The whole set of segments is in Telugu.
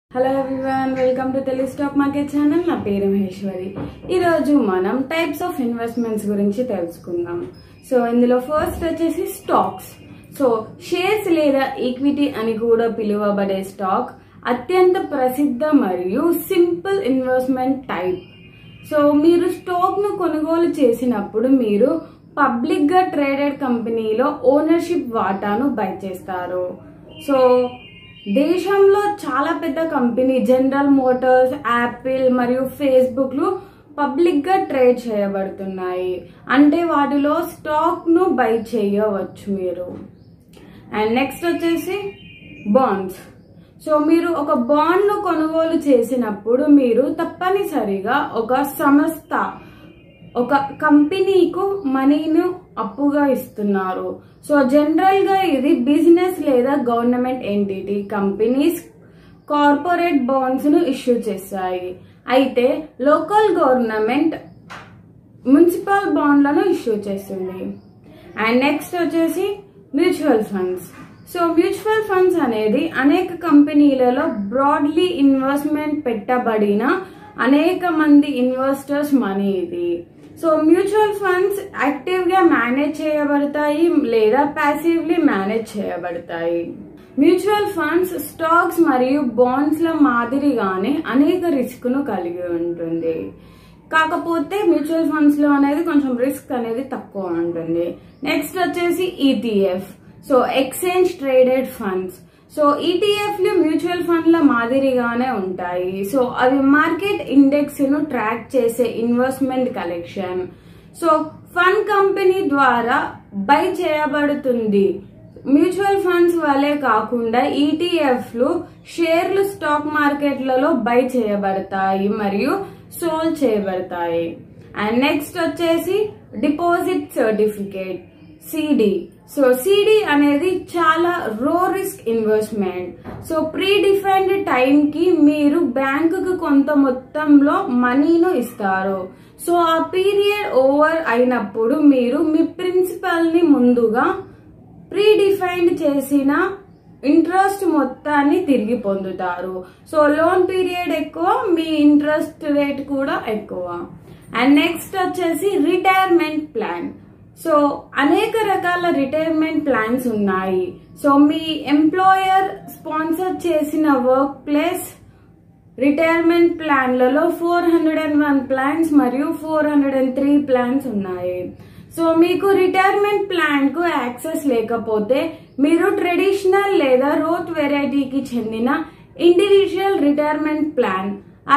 hello everyone welcome to Telugu stock market channel నా పేరు మహేశ్వరి ఈరోజు మనం టైప్స్ ఆఫ్ ఇన్వెస్ట్మెంట్స్ గురించి తెలుసుకుందాం సో ఇందులో ఫస్ట్ వచ్చేసి స్టాక్స్ సో షేర్స్ లేదా ఈక్విటీ అని కూడా పిలువబడే స్టాక్ అత్యంత ప్రసిద్ధ మరియు సింపుల్ ఇన్వెస్ట్మెంట్ టైప్ సో మీరు స్టాక్ ను కొనుగోలు చేసినప్పుడు మీరు పబ్లిక్ గా ట్రేడెడ్ కంపెనీలో ఓనర్షిప్ వాటాను బై చేస్తారు సో దేశంలో చాలా పెద్ద కంపెనీ జనరల్ మోటార్స్ యాపిల్ మరియు ఫేస్బుక్లు పబ్లిక్ గా ట్రేడ్ చేయబడుతున్నాయి అంటే వాటిలో స్టాక్ ను బై చేయవచ్చు మీరు అండ్ నెక్స్ట్ వచ్చేసి బాండ్స్ సో మీరు ఒక బాండ్ ను కొనుగోలు చేసినప్పుడు మీరు తప్పనిసరిగా ఒక సంస్థ ఒక కంపెనీకు మనీను అప్పుగా ఇస్తున్నారు సో జనరల్ గా ఇది బిజినెస్ లేదా government entity companies corporate bonds ను ఇష్యూ చేస్తాయి అయితే లోకల్ గవర్నమెంట్ మున్సిపల్ బాండ్లను ఇష్యూ చేస్తుంది అండ్ నెక్స్ట్ వచ్చేసి mutual funds so mutual funds అనేది అనేక కంపెనీలలో బ్రాడ్లీ ఇన్వెస్ట్మెంట్ పెట్టబడిన అనేక మంది ఇన్వెస్టర్స్ మనీ ఇది సో మ్యూచువల్ ఫండ్స్ యాక్టివ్ గా మేనేజ్ చేయబడతాయి లేదా ప్యాసివ్లీ మేనేజ్ చేయబడతాయి మ్యూచువల్ ఫండ్స్ స్టాక్స్ మరియు బాండ్స్ ల మాదిరిగానే అనేక రిస్క్ ను కలిగి ఉంటుంది కాకపోతే మ్యూచువల్ ఫండ్స్ లో అనేది కొంచెం రిస్క్ అనేది తక్కువ ఉంటుంది నెక్స్ట్ వచ్చేసి ETF so exchange traded funds so ETF లు మ్యూచువల్ ఫండ్ల మాదిరిగానే ఉంటాయి సో అవి మార్కెట్ ఇండెక్స్ ను ట్రాక్ చేసే investment collection so fund company ద్వారా బై చేయబడుతుంది మ్యూచువల్ ఫండ్స్ వలె కాకుండా ఈటీఎఫ్ లు షేర్లు స్టాక్ మార్కెట్లలో బై చేయబడతాయి మరియు సోల్ చేయబడతాయి అండ్ నెక్స్ట్ వచ్చేసి deposit certificate CD so CD అనేది చాలా low risk investment so predefined time కి మీరు బ్యాంకుకు కొంత మొత్తంలో మనీను ఇస్తారు సో ఆ పీరియడ్ ఓవర్ అయినప్పుడు మీరు మీ ప్రిన్సిపల్ ని ముందుగా ప్రీ డిఫైన్డ్ చేసిన ఇంట్రెస్ట్ మొత్తాన్ని తిరిగి పొందుతారు సో లోన్ పీరియడ్ ఎక్కువ మీ ఇంట్రెస్ట్ రేట్ కూడా ఎక్కువ అండ్ నెక్స్ట్ వచ్చేసి రిటైర్మెంట్ ప్లాన్ సో అనేక రకాల రిటైర్మెంట్ ప్లాన్స్ ఉన్నాయి సో మీ ఎంప్లాయర్ స్పాన్సర్ చేసిన వర్క్ ప్లేస్ రిటైర్మెంట్ ప్లాన్లలో four hundred and one plans మరియు four hundred and three plans ఉన్నాయి సో మీకు రిటైర్మెంట్ ప్లాన్ కు యాక్సెస్ లేకపోతే మీరు ట్రెడిషనల్ లేదా రోత్ వెరైటీకి చెందిన ఇండివిజువల్ రిటైర్మెంట్ ప్లాన్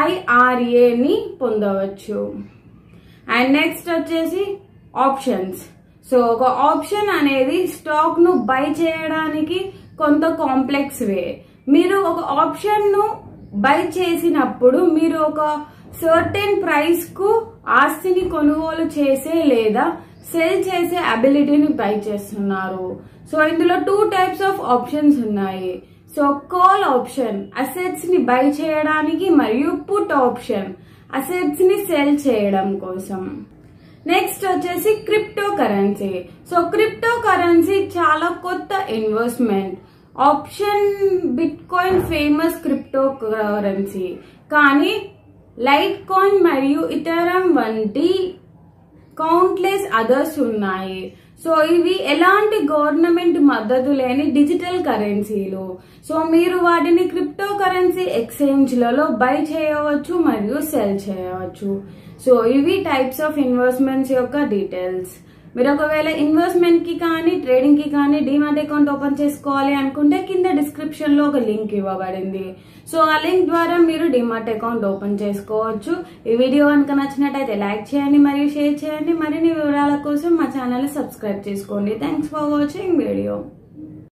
ఐఆర్ఏ ని పొందవచ్చు అండ్ నెక్స్ట్ వచ్చేసి ఆప్షన్స్ సో ఒక ఆప్షన్ అనేది స్టాక్ ను బై చేయడానికి కొంత కాంప్లెక్స్ వే మీరు ఒక ఆప్షన్ ను బై చేసినప్పుడు మీరు ఒక సర్టెన్ ప్రైస్ కు ఆస్తిని కొనుగోలు చేసే లేదా సెల్ చేసే అబిలిటీని బై చేస్తున్నారు సో ఇందులో టూ టైప్స్ ఆఫ్ ఆప్షన్స్ ఉన్నాయి సో కాల్ ఆప్షన్ అసెట్స్ ని బై చేయడానికి మరియు పుట్ ఆప్షన్ అసెట్స్ ని సెల్ చేయడం కోసం నెక్స్ట్ వచ్చేసి cryptocurrency so cryptocurrency చాలా కొత్త investment option bitcoin famous cryptocurrency కానీ లైట్ కాయిన్ మరియు ఇటరం వంటి కౌంట్లెస్ అదర్స్ ఉన్నాయి సో ఇవి ఎలాంటి గవర్నమెంట్ మద్దతు లేని డిజిటల్ కరెన్సీలు సో మీరు వాటిని క్రిప్టో కరెన్సీ ఎక్స్చేంజ్లలో బై చేయవచ్చు మరియు సెల్ చేయవచ్చు సో ఇవి టైప్స్ ఆఫ్ ఇన్వెస్ట్మెంట్స్ యొక్క డీటెయిల్స్ మీరు ఒకవేళ ఇన్వెస్ట్మెంట్ కి కానీ ట్రేడింగ్ కి కానీ డిమాట్ అకౌంట్ ఓపెన్ చేసుకోవాలి అనుకుంటే కింద డిస్క్రిప్షన్ లో ఒక లింక్ ఇవ్వబడింది సో ఆ లింక్ ద్వారా మీరు డిమాట్ అకౌంట్ ఓపెన్ చేసుకోవచ్చు ఈ వీడియో కనుక నచ్చినట్టయితే లైక్ చేయండి మరియు షేర్ చేయండి మరిన్ని వివరాల కోసం మా ఛానల్ సబ్స్క్రైబ్ చేసుకోండి థ్యాంక్స్ ఫర్ వాచింగ్ వీడియో